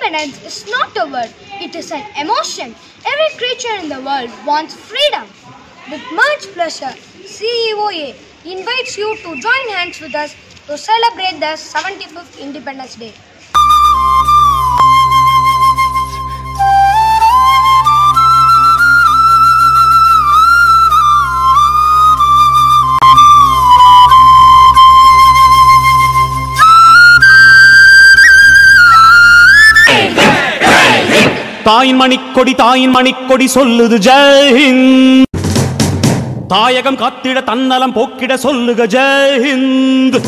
Independence is not a word, it is an emotion. Every creature in the world wants freedom. With much pleasure, CEOA invites you to join hands with us to celebrate the 75th Independence Day. தாயின் மணிக்கொடி தாயின் மணிக்கொடி சொல்லுது ஜெயஹிந்த் தாயகம் காத்திட தன்னலம் போக்கிட சொல்லுக Jai Hind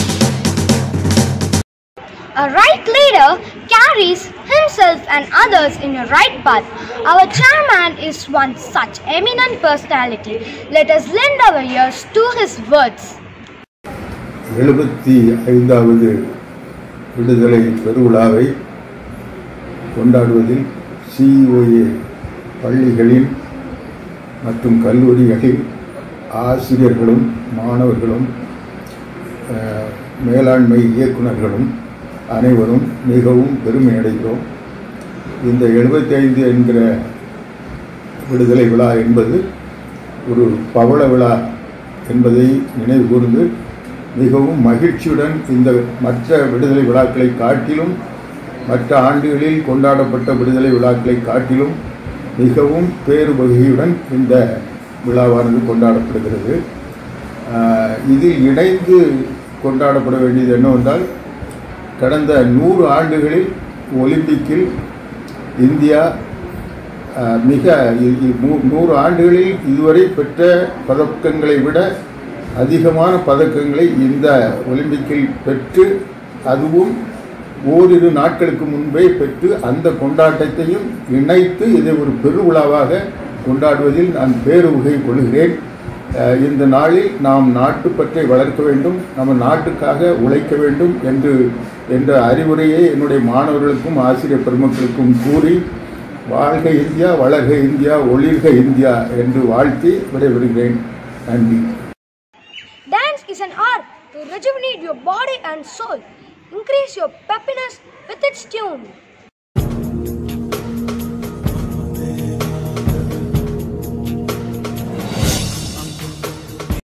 A right leader carries himself and others in a right path. Our chairman is one such eminent personality. Let us lend our ears to his words. எழுபத்தி ஐந்தாவது விடுதலை பெருவிழாவை கொண்டாடுவதில் சிஓஏ பள்ளிகளின் மற்றும் கல்லூரிகளில் ஆசிரியர்களும் மாணவர்களும் அஹ், மேலாண்மை இயக்குநர்களும் அனைவரும் மிகவும் பெருமை அடைகிறோம் இந்த 75 என்கிற விடுதலை விழா என்பது ஒரு பவள விழா என்பதை நினைவு கூர்ந்து மிகவும் மகிழ்ச்சியுடன் இந்த மற்ற விடுதலை விழாக்களை காட்டிலும் மற்ற ஆண்டுகளில் கொண்டாடப்பட்ட விடுதலை விழாக்களை காட்டிலும் மிகவும் பேருவகையுடன் இந்த விழாவானது கொண்டாடப்படுகிறது ஆஹ், இதில் இணைந்து கொண்டாடப்பட வேண்டியது என்னவென்றால் கடந்த நூறு ஆண்டுகளில் ஒலிம்பிக்கில் இந்தியா அஹ், மிக இ- இ- நூ- நூறு ஆண்டுகளில் இதுவரை பெற்ற பதக்கங்களை விட அதிகமான பதக்கங்களை இந்த ஒலிம்பிக்கில் பெற்று அதுவும் ஓரிரு நாட்களுக்கு முன்பே பெற்று அந்த கொண்டாட்டத்தையும் இணைத்து இதை ஒரு பெருவிழாவாக கொண்டாடுவதில் நான் பேருவகை கொள்கிறேன் அஹ், இந்த நாளில் நாம் நாட்டுப்பற்றை வளர்க்க வேண்டும் நம்ம நாட்டுக்காக உழைக்க வேண்டும் என்று என்ற அறிவுரையை என்னுடைய மாணவர்களுக்கும் ஆசிரியர் பெருமக்களுக்கும் கூறி வாழ்க இந்தியா வளர்க இந்தியா ஒளிர்க இந்தியா என்று வாழ்த்தி விடைபெறுகிறேன் நன்றி Dance is an art to rejuvenate your body and soul. Increase your peppiness with its tune.